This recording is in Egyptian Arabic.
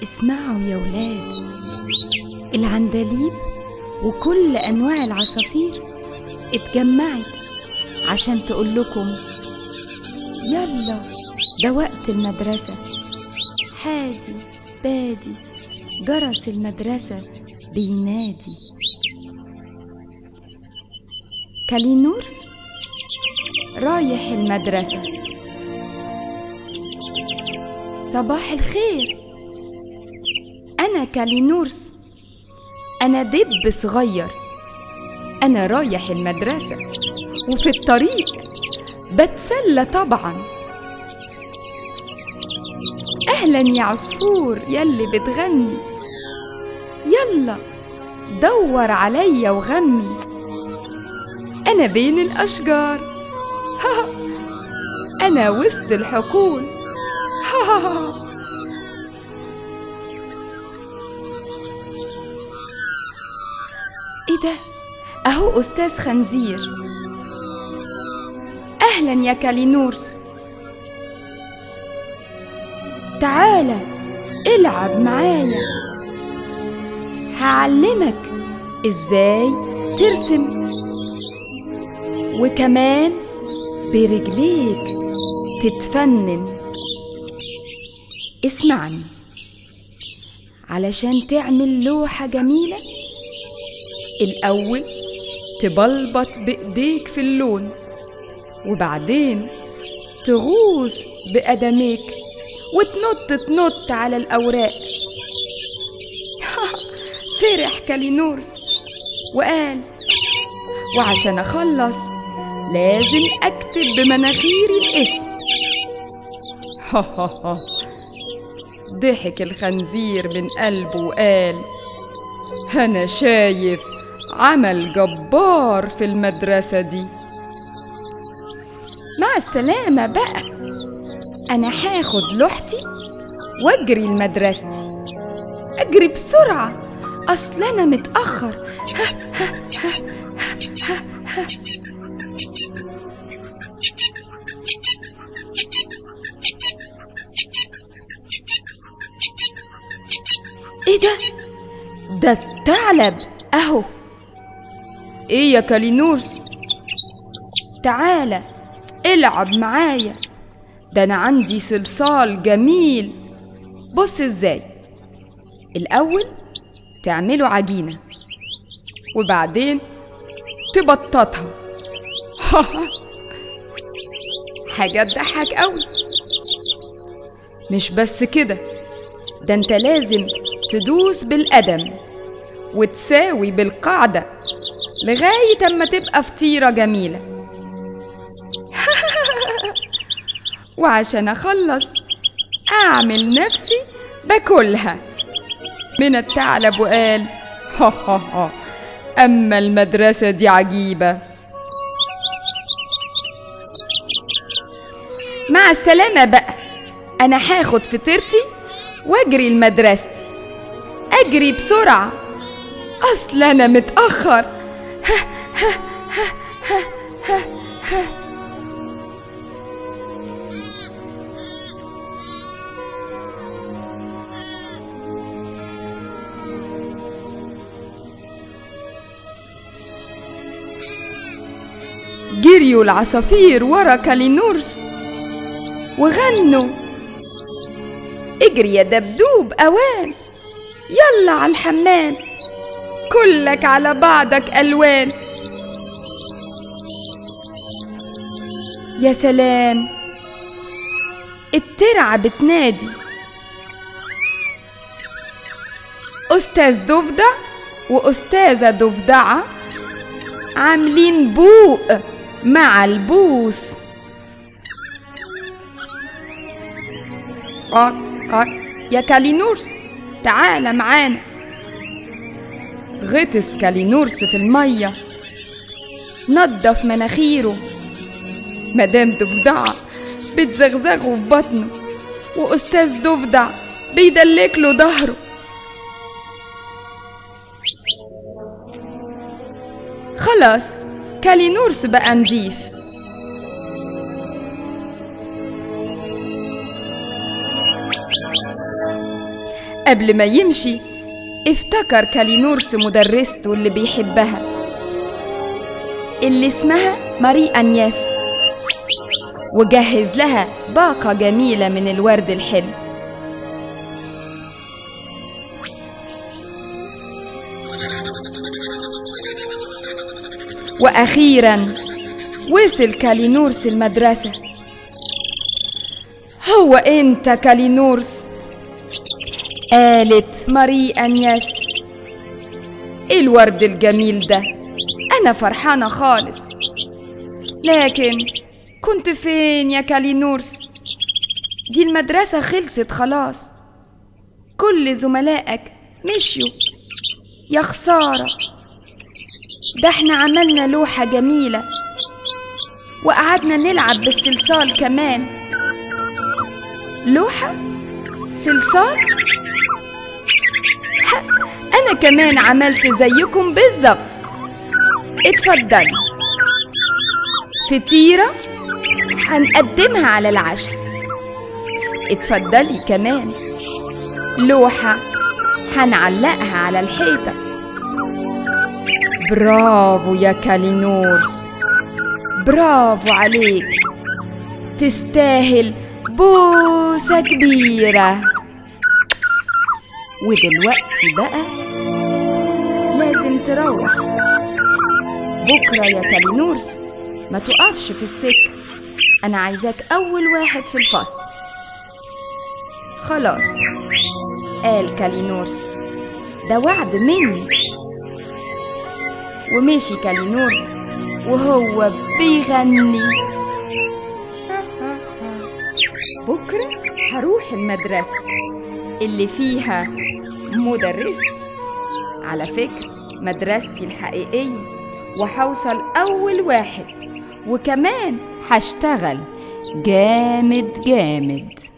اسمعوا يا ولاد العندليب وكل أنواع العصافير اتجمعت عشان تقول لكم يلا ده وقت المدرسة حادي بادي جرس المدرسة بينادي كالينورس رايح المدرسة صباح الخير أنا كالينورس أنا دب صغير أنا رايح المدرسة وفي الطريق بتسلى طبعا أهلا يا عصفور يلي بتغني يلا دور عليا وغمي أنا بين الأشجار أنا وسط الحقول إيه ده؟ أهو أستاذ خنزير أهلا يا كالينورس تعالى العب معايا هعلمك ازاي ترسم وكمان برجليك تتفنن اسمعني علشان تعمل لوحة جميلة الأول تبلبط بإيديك في اللون وبعدين تغوص بقدميك وتنط تنط على الأوراق فرح كالينورس وقال وعشان أخلص لازم أكتب بمناخيري الاسم ضحك الخنزير من قلبه وقال أنا شايف عمل جبار في المدرسة دي مع السلامة بقى أنا هاخد لوحتي وأجري لمدرستي أجري بسرعة أصل أنا متأخر ها ها ها ها ها إيه ده؟ ده الثعلب أهو إيه يا كالينورس؟ تعالى العب معايا ده أنا عندي صلصال جميل بص إزاي الأول تعملوا عجينة وبعدين تبططها حاجة تضحك قوي مش بس كده ده انت لازم تدوس بالقدم وتساوي بالقاعدة لغاية اما تبقى فطيرة جميلة وعشان أخلص أعمل نفسي باكلها من الثعلب وقال ها ها ها أما المدرسة دي عجيبة مع السلامة بقى أنا هاخد فطيرتي وأجري لمدرستي أجري بسرعة أصل أنا متأخر ها ها ها ها ها ها جريوا العصافير ورا كالينورس وغنوا اجري يا دبدوب اوان يلا على الحمام كلك على بعضك الوان يا سلام الترعة بتنادي أستاذ ضفدع وأستاذة ضفدعة عاملين بوق مع البوس قاك قاك يا كالينورس تعال معانا غطس كالينورس في المية نضف مناخيره مدام ضفدعة بتزغزغه في بطنه وأستاذ ضفدع بيدلك له ظهره خلاص كالينورس بقى نضيف قبل ما يمشي افتكر كالينورس مدرسته اللي بيحبها اللي اسمها ماري أنياس وجهز لها باقة جميلة من الورد الحلو وأخيرا وصل كالينورس المدرسة هو أنت كالينورس قالت ماري أنياس إيه الورد الجميل ده أنا فرحانة خالص لكن كنت فين يا كالينورس دي المدرسة خلصت خلاص كل زملائك مشيوا يا خسارة ده احنا عملنا لوحة جميلة وقعدنا نلعب بالصلصال كمان لوحة؟ صلصال؟ ها، أنا كمان عملت زيكم بالظبط اتفضلي فطيرة هنقدمها على العشاء اتفضلي كمان لوحة هنعلقها على الحيطة برافو يا كالينورس برافو عليك تستاهل بوسة كبيرة ودلوقتي بقى لازم تروح بكرة يا كالينورس ما تقفش في السكة أنا عايزاك أول واحد في الفصل خلاص قال كالينورس ده وعد مني ومشي كالينورس وهو بيغني بكرة هروح المدرسة اللي فيها مدرستي على فكرة مدرستي الحقيقية وهوصل أول واحد وكمان هشتغل جامد جامد